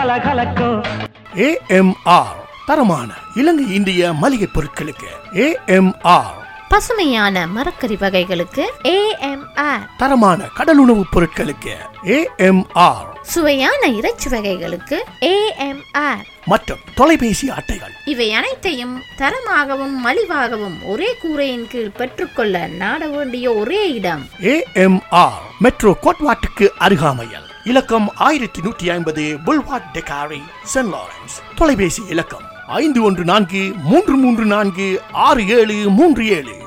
கலகலக்கும் AMR தரமான இலங்கை இந்திய மளிகை பொருட்களுக்கு ஏஎம்ஆர் பசுமையான மரக்கறி வகைகளுக்கு ஏஎம்ஆர் தரமான கடலுணவுப் பொருட்களுக்கு ஏஎம்ஆர் சுவையான இறைச்சி வகைகளுக்கு ஏஎம்ஆர் மற்றும் தொலைபேசி அட்டைகள் இவை அனைத்தையும் தரமாகவும் மலிவாகவும் ஒரே கூரையின் கீழ் பெற்றுக்கொள்ள நாட வேண்டிய ஒரே இடம் ஏஎம்ஆர் மெட்ரோ கோட்வாட்டுக்கு அருகாமையில் இலக்கம் ஆயிரத்தி நூற்றி ஐம்பது புல்வாட் டெகாரி சென்ட் லாரன்ஸ் தொலைபேசி இலக்கம் ஐந்து ஒன்று நான்கு மூன்று மூன்று நான்கு ஆறு ஏழு மூன்று ஏழு